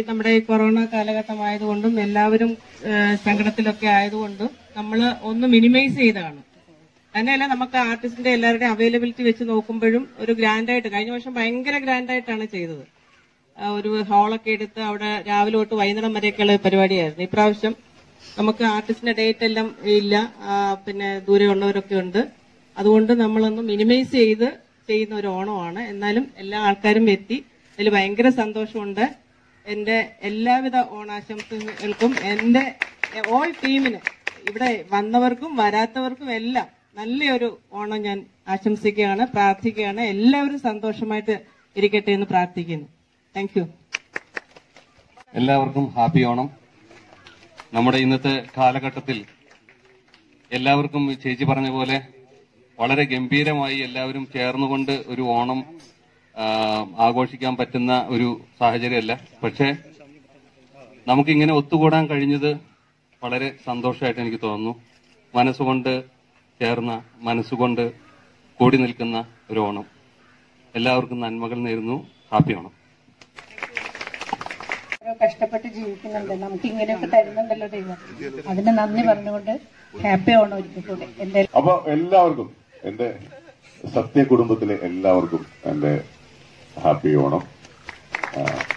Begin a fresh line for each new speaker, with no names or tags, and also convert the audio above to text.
നമ്മുടെ ഈ കൊറോണ കാലഘട്ടമായതുകൊണ്ടും എല്ലാവരും ഏഹ്, സങ്കടത്തിലൊക്കെ ആയതുകൊണ്ടും നമ്മൾ ഒന്ന് മിനിമൈസ് ചെയ്തതാണ് തന്നെയല്ല നമുക്ക് ആർട്ടിസ്റ്റിന്റെ എല്ലാവരുടെയും അവൈലബിലിറ്റി വെച്ച് നോക്കുമ്പോഴും ഒരു ഗ്രാൻഡായിട്ട് കഴിഞ്ഞ വർഷം ഭയങ്കര ഗ്രാൻഡായിട്ടാണ് ചെയ്തത് ആ, ഒരു ഹാളൊക്കെ എടുത്ത് അവിടെ രാവിലെ തൊട്ട് വൈകുന്നേരം വരെയൊക്കെയുള്ള പരിപാടിയായിരുന്നു ഇപ്രാവശ്യം നമുക്ക് ആർട്ടിസ്റ്റിന്റെ ഡേറ്റ് എല്ലാം ഇല്ല ആ, പിന്നെ ദൂരെ ഉള്ളവരൊക്കെ ഉണ്ട് അതുകൊണ്ട് നമ്മളൊന്ന് മിനിമൈസ് ചെയ്ത് ചെയ്യുന്ന ഒരു ഓണമാണ് എന്നാലും എല്ലാ ആൾക്കാരും എത്തി അതിൽ ഭയങ്കര സന്തോഷമുണ്ട് എന്റെ എല്ലാവിധ ഓണാശംസകൾക്കും എന്റെ ഓൾ ടീമിന് ഇവിടെ വന്നവർക്കും വരാത്തവർക്കും എല്ലാം നല്ലൊരു ഓണം ഞാൻ ആശംസിക്കുകയാണ് പ്രാർത്ഥിക്കുകയാണ് എല്ലാവരും സന്തോഷമായിട്ട് ഇരിക്കട്ടെ എന്ന് പ്രാർത്ഥിക്കുന്നു താങ്ക് യു
എല്ലാവർക്കും ഹാപ്പി ഓണം നമ്മുടെ ഇന്നത്തെ കാലഘട്ടത്തിൽ എല്ലാവർക്കും ചേച്ചി പറഞ്ഞ പോലെ വളരെ ഗംഭീരമായി എല്ലാവരും ചേർന്നുകൊണ്ട് ഒരു ഓണം ആ, ആഘോഷിക്കാൻ പറ്റുന്ന ഒരു സാഹചര്യമല്ല പക്ഷേ നമുക്കിങ്ങനെ ഒത്തുകൂടാൻ കഴിഞ്ഞത് വളരെ സന്തോഷമായിട്ട് എനിക്ക് തോന്നുന്നു മനസ്സുകൊണ്ട് ചേർന്ന മനസ്സുകൊണ്ട് കൂടി നിൽക്കുന്ന ഒരു ഓണം എല്ലാവർക്കും നന്മകൾ നേരുന്നു ഹാപ്പി ഓണം
കഷ്ടപ്പെട്ട് ജീവിക്കുന്നുണ്ട് നമുക്ക് ഇങ്ങനെയൊക്കെ തരുന്നുണ്ടല്ലോ ദൈവം അതിന് നന്ദി പറഞ്ഞുകൊണ്ട് ഹാപ്പി ഓണം ഒരിക്കൽ കൂടെ എന്റെ
അപ്പൊ എല്ലാവർക്കും എന്റെ സത്യ കുടുംബത്തിലെ എല്ലാവർക്കും എന്റെ ഹാപ്പി ഓണം ആ,